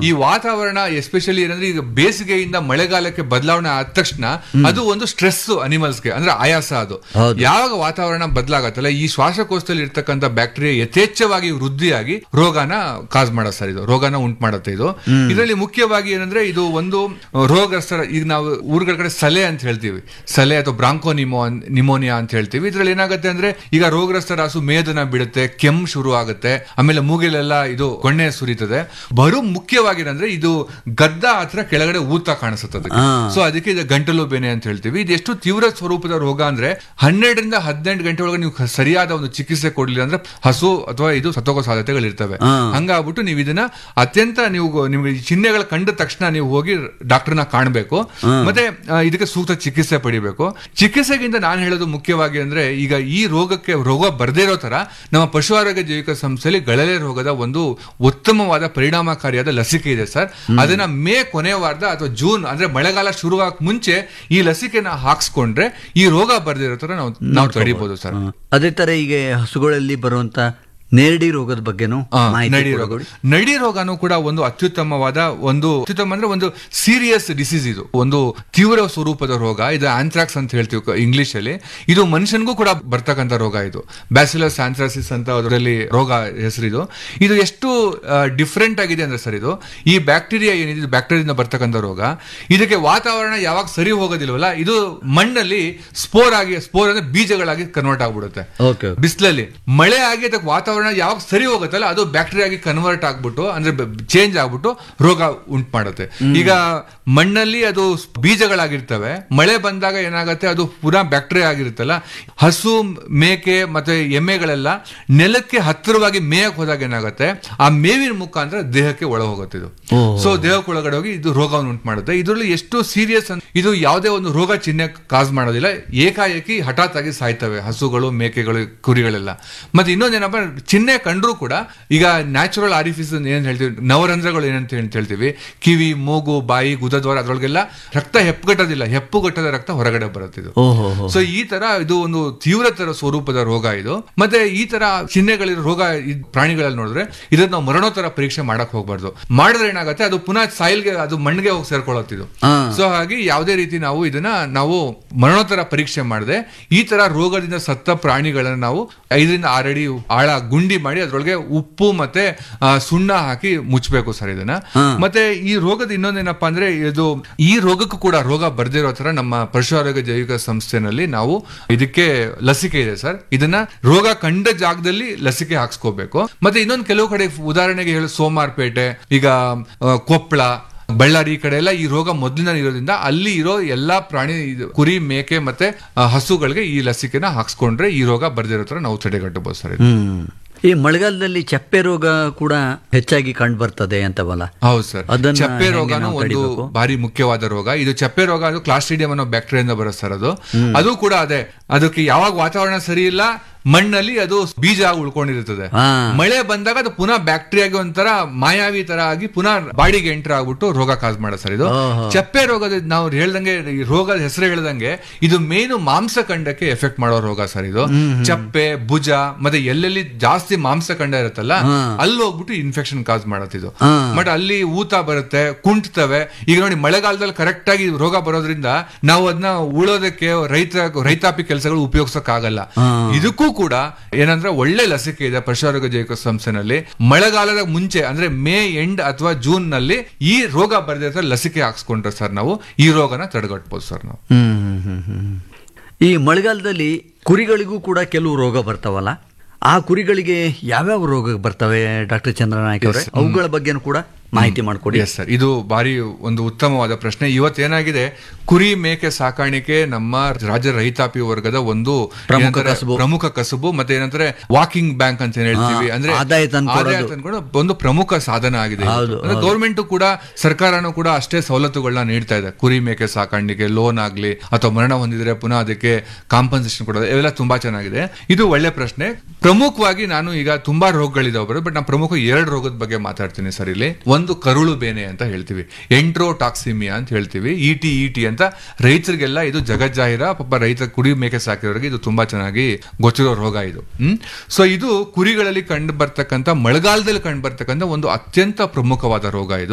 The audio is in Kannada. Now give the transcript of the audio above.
ಈ ವಾತಾವರಣ ಎಸ್ಪೆಷಲಿ ಏನಂದ್ರೆ ಈಗ ಬೇಸಿಗೆಯಿಂದ ಮಳೆಗಾಲಕ್ಕೆ ಬದಲಾವಣೆ ಆದ ತಕ್ಷಣ ಅದು ಒಂದು ಸ್ಟ್ರೆಸ್ ಅನಿಮಲ್ಸ್ಗೆ ಅಂದ್ರೆ ಆಯಾಸ ಅದು ಹೌದು. ಯಾವಾಗ ವಾತಾವರಣ ಬದಲಾಗತ್ತಲ್ಲ ಈ ಶ್ವಾಸಕೋಶದಲ್ಲಿ ಇರ್ತಕ್ಕಂಥ ಬ್ಯಾಕ್ಟೀರಿಯಾ ಯಥೇಚ್ಛವಾಗಿ ವೃದ್ಧಿಯಾಗಿ ರೋಗನ ಕಾಸ್ ಮಾಡೋ ಸರ್ ಇದು ರೋಗನ ಉಂಟು ಮಾಡುತ್ತೆ ಇದು ಇದರಲ್ಲಿ ಮುಖ್ಯವಾಗಿ ಏನಂದ್ರೆ ಇದು ಒಂದು ರೋಗಸ್ತರ ಈಗ ನಾವು ಊರುಗಳ ಕಡೆ ಸಲೆ ಅಂತ ಹೇಳ್ತೀವಿ ಸಲೆ ಅಥವಾ ಬ್ರಾಂಕೋ ನಿಮೋ ನಿಮೋನಿಯಾ ಅಂತ ಹೇಳ್ತೀವಿ ಇದ್ರಲ್ಲಿ ಏನಾಗುತ್ತೆ ಅಂದ್ರೆ ಈಗ ರೋಗಗ್ರಸ್ತ ರಾಸು ಮೇದನ ಬಿಡುತ್ತೆ ಕೆಮ್ಮು ಶುರು ಆಗುತ್ತೆ ಆಮೇಲೆ ಮೂಗಿಲೆಲ್ಲ ಇದು ಗೊಣ್ಣೆ ಸುರಿತದೆ ಬರು ಮುಖ್ಯವಾಗಿ ಏನಂದ್ರೆ ಇದು ಗದ್ದ ಹತ್ರ ಕೆಳಗಡೆ ಊತ ಕಾಣಿಸುತ್ತದೆ ಆ. ಸೊ ಅದಕ್ಕೆ ಇದು ಗಂಟಲು ಬೇನೆ ಅಂತ ಹೇಳ್ತೀವಿ ಇದು ಎಷ್ಟು ತೀವ್ರ ಸ್ವರೂಪದ ರೋಗ ಅಂದ್ರೆ ಹನ್ನೆರಡರಿಂದ ಹದಿನೆಂಟು ಗಂಟೆ ಒಳಗೆ ನೀವು ಸರಿಯಾದ ಒಂದು ಚಿಕಿತ್ಸೆ ಕೊಡಲಿಲ್ಲ ಅಂದ್ರೆ ಹಸು ಅಥವಾ ಇದು ಸತ್ತೋಗೋ ಸಾಧ್ಯತೆಗಳಿರ್ತವೆ ಆ. ಹಂಗಾಗ್ಬಿಟ್ಟು ನೀವು ಇದನ್ನ ಅತ್ಯಂತ ನೀವು ನಿಮ್ಗೆ ಈ ಚಿಹ್ನೆಗಳು ಕಂಡ ತಕ್ಷಣ ನೀವು ಹೋಗಿ ಡಾಕ್ಟರ್ನ ಕಾಣಬೇಕು ಮತ್ತೆ ಆ, ಇದಕ್ಕೆ ಸೂಕ್ತ ಚಿಕಿತ್ಸೆ ಪಡಿಬೇಕು ಚಿಕಿತ್ಸೆಗಿಂತ ನಾನು ಹೇಳೋದು ಮುಖ್ಯವಾಗಿ ಅಂದ್ರೆ ಈಗ ಈ ರೋಗಕ್ಕೆ ರೋಗ ಬರ್ದೇ ಇರೋ ತರ ನಮ್ಮ ಪಶು ಆರೋಗ್ಯ ಜೈವಿಕ ಸಂಸ್ಥೆಯಲ್ಲಿ ಗಳಲೆ ರೋಗದ ಒಂದು ಉತ್ತಮವಾದ ಪರಿಣಾಮಕಾರಿಯಾದ ಲಸಿಕೆ ಇದೆ ಸರ್ ಅದನ್ನ ಮೇ ಕೊನೆ ವಾರದ ಅಥವಾ ಜೂನ್ ಅಂದ್ರೆ ಮಳೆಗಾಲ ಶುರುವಾಗಕ್ ಮುಂಚೆ ಈ ಲಸಿಕೆನ ಹಾಕ್ಸ್ಕೊಂಡ್ರೆ ಈ ರೋಗ ಬರ್ದಿರೋ ತರ ನಾವು ನಾವು ತಡಿಬಹುದು ಸರ್ ಹಾ. ಅದೇ ತರ ಈಗ ಹಸುಗಳಲ್ಲಿ ಬರುವಂತ ನೇರಡಿ ರೋಗದ ಬಗ್ಗೆನೂ ಆ, ಮಾಹಿತಿ ನಡಿ ರೋಗ ಕೊಡಬೇಡಿ. ನಡಿ ರೋಗನೂ ಕೂಡ ಒಂದು ಅತ್ಯುತ್ತಮವಾದ ಒಂದು ಅತ್ಯುತ್ತಮ ಅಂದ್ರೆ ಒಂದು ಸೀರಿಯಸ್ ಡಿಸೀಸ್ ಇದು ಒಂದು ತೀವ್ರ ಸ್ವರೂಪದ ರೋಗ ಇದು ಆಂಥ್ರಾಕ್ಸ್ ಅಂತ ಹೇಳ್ತೀವಿ ಇಂಗ್ಲಿಷ್ ಅಲ್ಲಿ ಇದು ಮನುಷ್ಯನಿಗೂ ಕೂಡ ಬರ್ತಕ್ಕಂಥ ರೋಗ ಇದು ಬ್ಯಾಸಿಲಸ್ ಆಂಥ್ರಾಸಿಸ್ ಅಂತ ಅದರಲ್ಲಿ ರೋಗ ಹೆಸರಿದು ಇದು ಎಷ್ಟು ಡಿಫ್ರೆಂಟ್ ಆಗಿದೆ ಅಂದ್ರೆ ಸರ್ ಇದು ಈ ಬ್ಯಾಕ್ಟೀರಿಯಾ ಏನಿದೆ ಬ್ಯಾಕ್ಟೀರಿಯಿಂದ ಬರ್ತಕ್ಕಂಥ ರೋಗ ಇದಕ್ಕೆ ವಾತಾವರಣ ಯಾವಾಗ ಸರಿ ಹೋಗೋದಿಲ್ವಲ್ಲ ಇದು ಮಣ್ಣಲ್ಲಿ ಸ್ಪೋರ್ ಆಗಿ ಸ್ಪೋರ್ ಅಂದ್ರೆ ಬೀಜಗಳಾಗಿ ಕನ್ವರ್ಟ್ ಆಗ್ಬಿಡುತ್ತೆ ಓಕೆ ಬಿಸಿಲಲ್ಲಿ ಮಳೆ ಆಗಿ ಅದಕ್ಕೆ ವಾತಾವರಣ ಯಾವಾಗ ಸರಿ ಹೋಗುತ್ತಲ್ಲ ಅದು ಬ್ಯಾಕ್ಟೀರಿಯಾ ಆಗಿ ಕನ್ವರ್ಟ್ ಆಗ್ಬಿಟ್ಟು ಅಂದ್ರೆ ಚೇಂಜ್ ಆಗ್ಬಿಟ್ಟು ರೋಗ ಉಂಟು ಮಾಡುತ್ತೆ ಈಗ ಮಣ್ಣಲ್ಲಿ ಅದು ಬೀಜಗಳಾಗಿರ್ತವೆ ಮಳೆ ಬಂದಾಗ ಏನಾಗುತ್ತೆ ಅದು ಪುನಃ ಬ್ಯಾಕ್ಟೀರಿಯಾ ಆಗಿರುತ್ತಲ್ಲ ಹಸು ಮೇಕೆ ಮತ್ತೆ ಎಮ್ಮೆಗಳೆಲ್ಲ ನೆಲಕ್ಕೆ ಹತ್ತಿರವಾಗಿ ಮೇಯಕ್ಕೆ ಹೋದಾಗ ಏನಾಗುತ್ತೆ ಆ ಮೇವಿನ ಮುಖಾಂತರ ದೇಹಕ್ಕೆ ಒಳ ಹೋಗುತ್ತೆ ಇದು ಓಹ್. ಸೊ ದೇಹಕ್ಕೆ ಒಳಗಡೆ ಹೋಗಿ ಇದು ರೋಗವನ್ನು ಉಂಟು ಮಾಡುತ್ತೆ ಇದರಲ್ಲಿ ಎಷ್ಟು ಸೀರಿಯಸ್ ಇದು ಯಾವುದೇ ಒಂದು ರೋಗ ಚಿಹ್ನೆ ಕಾಸ್ ಮಾಡೋದಿಲ್ಲ ಏಕಾಏಕಿ ಹಠಾತ್ ಆಗಿ ಸಾಯ್ತವೆ ಹಸುಗಳು ಮೇಕೆಗಳು ಕುರಿಗಳೆಲ್ಲ ಮತ್ತೆ ಇನ್ನೊಂದೇನಪ್ಪ ಚಿಹ್ನೆ ಕಂಡ್ರೂ ಕೂಡ ಈಗ ನ್ಯಾಚುರಲ್ ಆರಿಫಿಸ್ ಏನ್ ಹೇಳ್ತೀವಿ ನವರಂಧ್ರಗಳು ಏನಂತ ಹೇಳ್- ಹೇಳ್ತೀವಿ ಕಿವಿ ಮೂಗು ಬಾಯಿ ಗುದದ್ವಾರ ಅದ್ರೊಳಗೆಲ್ಲ ರಕ್ತ ಹೆಪ್ಪುಗಟ್ಟೋದಿಲ್ಲ ಹೆಪ್ಪುಗಟ್ಟದ ರಕ್ತ ಹೊರಗಡೆ ಬರುತ್ತೆ ಇದು ಓಹೋ ಹೋ. ಸೊ ಈ ತರ ಇದು ಒಂದು ತೀವ್ರತರ ಸ್ವರೂಪದ ರೋಗ ಇದು ಮತ್ತೆ ಈ ತರ ಚಿಹ್ನೆಗಳಿರೋ ರೋಗ ಈ ಪ್ರಾಣಿಗಳಲ್ಲಿ ನೋಡಿದ್ರೆ ಇದನ್ನ ನಾವು ಮರಣೋತ್ತರ ಪರೀಕ್ಷೆ ಮಾಡಕ್ ಹೋಗ್ಬಾರ್ದು ಮಾಡಿದ್ರೆ ಏನಾಗುತ್ತೆ ಅದು ಪುನಃ ಸಾಯಿಲ್ಗೆ ಅದು ಮಣ್ಣಿಗೆ ಹೋಗಿ ಸೇರ್ಕೊಳ್ಳುತ್ತಿದ್ದು ಹಾ. ಸೊ ಹಾಗಾಗಿ ಯಾವುದೇ ರೀತಿ ನಾವು ಇದನ್ನ ನಾವು ಮರಣೋತ್ತರ ಪರೀಕ್ಷೆ ಮಾಡದೆ ಈ ತರ ರೋಗದಿಂದ ಸತ್ತ ಪ್ರಾಣಿಗಳನ್ನ ನಾವು ಐದರಿಂದ ಆರು ಅಡಿ ಆಳ ಗುಂಡಿ ಮಾಡಿ ಅದ್ರೊಳಗೆ ಉಪ್ಪು ಮತ್ತೆ ಆ, ಸುಣ್ಣ ಹಾಕಿ ಮುಚ್ಚಬೇಕು ಸರ್ ಇದನ್ನ ಹಾ. ಮತ್ತೆ ಈ ರೋಗದ ಇನ್ನೊಂದೇನಪ್ಪಾ ಅಂದ್ರೆ ಇದು ಈ ರೋಗಕ್ಕೂ ಕೂಡ ರೋಗ ಬರ್ದಿರೋ ತರ ನಮ್ಮ ಪಶು ಆರೋಗ್ಯ ಜೈವಿಕ ಸಂಸ್ಥೆನಲ್ಲಿ ನಾವು ಇದಕ್ಕೆ ಲಸಿಕೆ ಇದೆ ಸರ್ ಇದನ್ನ ರೋಗ ಕಂಡ ಜಾಗದಲ್ಲಿ ಲಸಿಕೆ ಹಾಕ್ಸ್ಕೋಬೇಕು ಮತ್ತೆ ಇನ್ನೊಂದು ಕೆಲವು ಕಡೆ ಉದಾಹರಣೆಗೆ ಹೇಳಿ ಸೋಮಾರ್ಪೇಟೆ ಈಗ ಆ, ಕೊಪ್ಪಳ ಬಳ್ಳಾರಿ ಈ ಕಡೆ ಎಲ್ಲ ಈ ರೋಗ ಮೊದಲಿನ ಇರೋದ್ರಿಂದ ಅಲ್ಲಿ ಇರೋ ಎಲ್ಲಾ ಪ್ರಾಣಿ ಇದು ಕುರಿ ಮೇಕೆ ಮತ್ತೆ ಆ, ಹಸುಗಳಿಗೆ ಈ ಲಸಿಕೆನ ಹಾಕ್ಸ್ಕೊಂಡ್ರೆ ಈ ರೋಗ ಬರ್ದಿರೋ ತರ ನಾವು ತಡೆಗಟ್ಟಬಹುದು ಸರ್ ಇದು. ಹ್ಮ್ ಈ ಮಳೆಗಾಲದಲ್ಲಿ ಚಪ್ಪೆ ರೋಗ ಕೂಡ ಹೆಚ್ಚಾಗಿ ಕಂಡು ಬರ್ತದೆ ಅಂತವಲ್ಲ ಹೌದು ಸರ್ ಅದನ್ನ ಚಪ್ಪೆ ಹೆಂಗೆ ರೋಗನು ನಾವು ಒಂದು ತಡಿಬೇಕು? ಭಾರಿ ಮುಖ್ಯವಾದ ರೋಗ ಇದು ಚಪ್ಪೆ ರೋಗ ಅದು ಕ್ಲಾಸ್ಟ್ರೀಡಿಯಂ ಅನ್ನೋ ಬ್ಯಾಕ್ಟೀರಿಯಿಂದ ಬರುತ್ತೆ ಸರ್ ಅದು ಅದು ಕೂಡ ಅದೇ ಅದಕ್ಕೆ ಯಾವಾಗ ವಾತಾವರಣ ಸರಿ ಇಲ್ಲ ಮಣ್ಣಲ್ಲಿ ಅದು ಬೀಜ ಆಗಿ ಉಳ್ಕೊಂಡಿರ್ತದೆ ಹಾ. ಮಳೆ ಬಂದಾಗ ಅದು ಪುನಃ ಬ್ಯಾಕ್ಟೀರಿಯಾಗೆ ಒಂಥರ ಮಾಯಾವಿ ತರ ಆಗಿ ಪುನಃ ಬಾಡಿಗೆ ಎಂಟರ್ ಆಗ್ಬಿಟ್ಟು ರೋಗ ಕಾಸ್ ಮಾಡ ಸರ್ ಇದು ಓಹೋ. ಚಪ್ಪೆ ರೋಗದ ನಾವು ಹೇಳ್ದಂಗೆ ಈ ರೋಗದ ಹೆಸರು ಹೇಳ್ದಂಗೆ ಇದು ಮೇನು ಮಾಂಸಖಂಡಕ್ಕೆ ಎಫೆಕ್ಟ್ ಮಾಡೋ ರೋಗ ಸರ್ ಇದು ಚಪ್ಪೆ ಭುಜ ಮತ್ತೆ ಎಲ್ಲೆಲ್ಲಿ ಜಾಸ್ತಿ ಮಾಂಸಖಂಡ ಇರುತ್ತಲ್ಲ ಹಾ. ಅಲ್ಲಿ ಹೋಗ್ಬಿಟ್ಟು ಇನ್ಫೆಕ್ಷನ್ ಕಾಸ್ ಮಾಡತ್ತಿದು ಹಾ. ಬಟ್ ಅಲ್ಲಿ ಊತ ಬರುತ್ತೆ ಕುಂಟ್ತವೆ ಈಗ ನೋಡಿ ಮಳೆಗಾಲದಲ್ಲಿ ಕರೆಕ್ಟ್ ಆಗಿ ರೋಗ ಬರೋದ್ರಿಂದ ನಾವು ಅದನ್ನ ಉಳೋದಕ್ಕೆ ರೈತ ರೈತಾಪಿ ಕೆಲಸಗಳು ಉಪಯೋಗಿಸಕ್ ಆಗಲ್ಲ ಹಾ. ಇದಕ್ಕೂ ಕೂಡ ಏನಂದ್ರೆ ಒಳ್ಳೆ ಲಸಿಕೆ ಇದೆ ಪಶು ಆರೋಗ್ಯ ಜೈವಿಕ ಸಂಸ್ಥೆನಲ್ಲಿ ಮಳೆಗಾಲದ ಮುಂಚೆ ಅಂದ್ರೆ ಮೇ ಎಂಡ್ ಅಥವಾ ಜೂನ್ ನಲ್ಲಿ ಈ ರೋಗ ಬರ್ದಿರೋ ಲಸಿಕೆ ಹಾಕ್ಸ್ಕೊಂಡ್ರೆ ಸರ್ ನಾವು ಈ ರೋಗನ ತಡೆಗಟ್ಬೋದು ಸರ್ ನಾವು ಹ್ಮ್ ಹ್ಮ್, ಹ್ಮ್, ಹ್ಮ್. ಈ ಮಳೆಗಾಲದಲ್ಲಿ ಕುರಿಗಳಿಗೂ ಕೂಡ ಕೆಲವು ರೋಗ ಬರ್ತಾವಲ್ಲ ಆ ಕುರಿಗಳಿಗೆ ಯಾವ್ಯಾವ ರೋಗ ಬರ್ತವೆ ಡಾಕ್ಟರ್ ಚಂದ್ರನಾಯ್ಕ ಅವರೇ ಅವುಗಳ ಬಗ್ಗೆನೂ ಕೂಡ ಮಾಹಿತಿ ಮಾಡಿಕೊಡಿ ಎಸ್ ಸರ್ ಇದು ಬಾರಿ ಒಂದು ಉತ್ತಮವಾದ ಪ್ರಶ್ನೆ ಇವತ್ತೇನಾಗಿದೆ ಕುರಿ ಮೇಕೆ ಸಾಕಾಣಿಕೆ ನಮ್ಮ ರಾಜ್ಯ ರೈತಾಪಿ ವರ್ಗದ ಒಂದು ಪ್ರಮುಖ ಏನಂತಾರೆ, ಕಸುಬು. ಪ್ರಮುಖ ಕಸುಬು ಮತ್ತೆ ಏನಂತಾರೆ ವಾಕಿಂಗ್ ಬ್ಯಾಂಕ್ ಅಂತ ಏನ್ ಹೇಳ್ತೀವಿ ಹಾ, ಅಂದ್ರೆ ಆದಾಯ ತಂದ್ಕೊಡೋದು. ಆದಾಯ ತಂದ್ಕೊಡೋ ಒಂದು ಪ್ರಮುಖ ಸಾಧನ ಆಗಿದೆ ಹೌದು, ಗೌರ್ಮೆಂಟ್ ಕೂಡ ಸರ್ಕಾರನೂ ಕೂಡ ಅಷ್ಟೇ ಸವಲತ್ತುಗಳನ್ನ ನೀಡ್ತಾ ಇದೆ ಕುರಿ ಮೇಕೆ ಸಾಕಾಣಿಕೆ ಲೋನ್ ಆಗ್ಲಿ ಅಥವಾ ಮರಣ ಹೊಂದಿದ್ರೆ ಪುನಃ ಅದಕ್ಕೆ ಕಾಂಪನ್ಸೇಷನ್ ಕೊಡೋದು ಇವೆಲ್ಲ ತುಂಬಾ ಚೆನ್ನಾಗಿದೆ ಇದು ಒಳ್ಳೆ ಪ್ರಶ್ನೆ ಪ್ರಮುಖವಾಗಿ ನಾನು ಈಗ ತುಂಬಾ ರೋಗಗಳಿದಾವೆ ಬಟ್ ನಾನು ಪ್ರಮುಖ ಎರಡು ರೋಗದ ಬಗ್ಗೆ ಮಾತಾಡ್ತೀನಿ ಸರ್ ಇಲ್ಲಿ ಒಂದು ಕರುಳು ಬೇನೆ ಅಂತ ಹೇಳ್ತೀವಿ ಎಂಟ್ರೋಟಾಕ್ಸಿಮಿಯಾ ಅಂತ ಹೇಳ್ತೀವಿ ಇಟಿ ಇಟಿ ಅಂತ ರೈತರಿಗೆಲ್ಲ ಇದು ಜಗಜ್ಜಾಹಿರ ಪಾಪ ರೈತ ಕುರಿ ಮೇಕೆ ಸಾಕಿರೋರಿಗೆ ಇದು ತುಂಬಾ ಚೆನ್ನಾಗಿ ಗೊತ್ತಿರೋ ರೋಗ ಇದು ಹ್ಮ್ ಸೊ ಇದು ಕುರಿಗಳಲ್ಲಿ ಕಂಡು ಬರ್ತಕ್ಕಂಥ ಮಳೆಗಾಲದಲ್ಲಿ ಕಂಡು ಬರ್ತಕ್ಕಂಥ ಒಂದು ಅತ್ಯಂತ ಪ್ರಮುಖವಾದ ರೋಗ ಇದು